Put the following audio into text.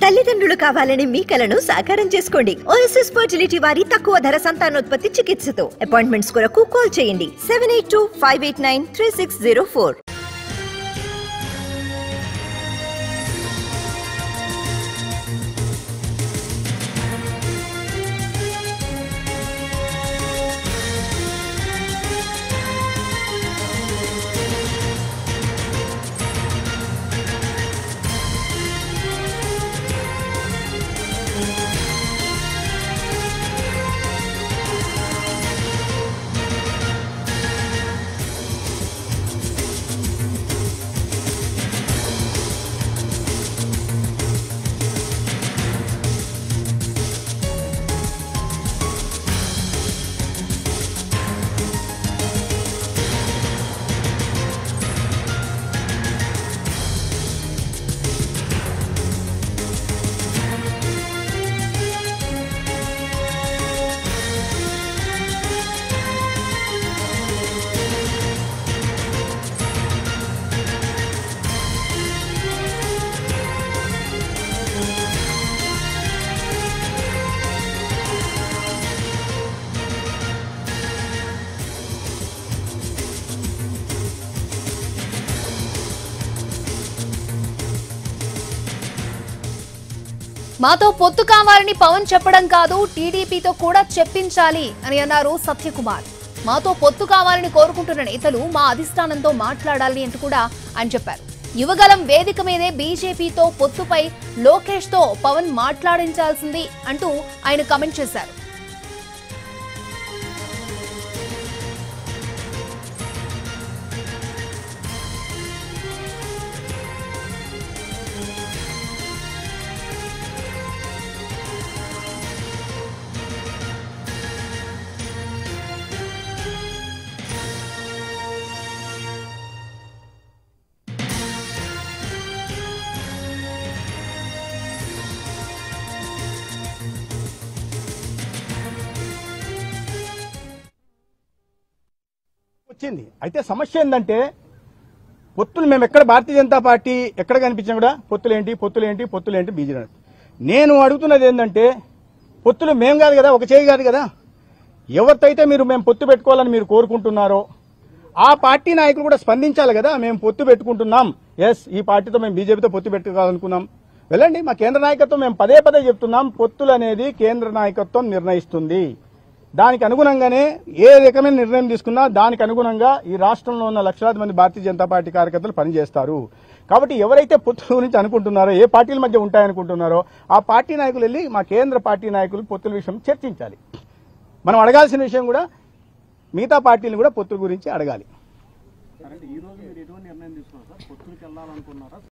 తల్లిదండ్రులు కావాలని మీ కలను సాకారం చేసుకోండి ఓఎస్ఎస్ ఫర్టిలిటీ వారి తక్కువ ధర సంతానోత్పత్తి చికిత్సతో అపాయింట్మెంట్స్ కొరకు కాల్ చేయండి seven eight two five eight nine three six zero four మాతో పొత్తు కావాలని పవన్ చెప్పడం కాదు టీడీపీతో కూడా చెప్పించాలి అని అన్నారు సత్యకుమార్ మాతో పొత్తు కావాలని కోరుకుంటున్న నేతలు మా అధిష్టానంతో మాట్లాడాలి అంటూ కూడా ఆయన చెప్పారు యువగలం వేదిక మీదే బీజేపీతో పొత్తుపై లోకేష్ తో పవన్ మాట్లాడించాల్సింది అంటూ ఆయన కమెంట్ చేశారు వచ్చింది అయితే సమస్య ఏంటంటే పొత్తులు మేము ఎక్కడ భారతీయ జనతా పార్టీ ఎక్కడ కనిపించినా కూడా పొత్తులేంటి పొత్తులేంటి పొత్తులేంటి బీజేపీ నేను అడుగుతున్నది ఏంటంటే పొత్తులు మేం కాదు కదా ఒక చేయి కాదు కదా ఎవరితైతే మీరు మేము పొత్తు పెట్టుకోవాలని మీరు కోరుకుంటున్నారో ఆ పార్టీ నాయకులు కూడా స్పందించాలి కదా మేము పొత్తు పెట్టుకుంటున్నాం ఎస్ ఈ పార్టీతో మేము బీజేపీతో పొత్తు పెట్టుకోవాలనుకున్నాం వెళ్ళండి మా కేంద్ర నాయకత్వం మేము పదే పదే చెప్తున్నాం పొత్తులు అనేది కేంద్ర నాయకత్వం నిర్ణయిస్తుంది దానికి అనుగుణంగానే ఏ రకమైన నిర్ణయం తీసుకున్నా దానికి అనుగుణంగా ఈ రాష్ట్రంలో ఉన్న లక్షలాది మంది భారతీయ జనతా పార్టీ కార్యకర్తలు పనిచేస్తారు కాబట్టి ఎవరైతే పొత్తుల గురించి అనుకుంటున్నారో ఏ పార్టీల మధ్య ఉంటాయనుకుంటున్నారో ఆ పార్టీ నాయకులు వెళ్ళి మా కేంద్ర పార్టీ నాయకులు పొత్తుల విషయం చర్చించాలి మనం అడగాల్సిన విషయం కూడా మిగతా పార్టీలు కూడా పొత్తుల గురించి అడగాలి ఈ రోజు మీరు ఎటువంటి నిర్ణయం తీసుకున్నారు సార్ పొత్తులకు వెళ్ళాలనుకున్నారా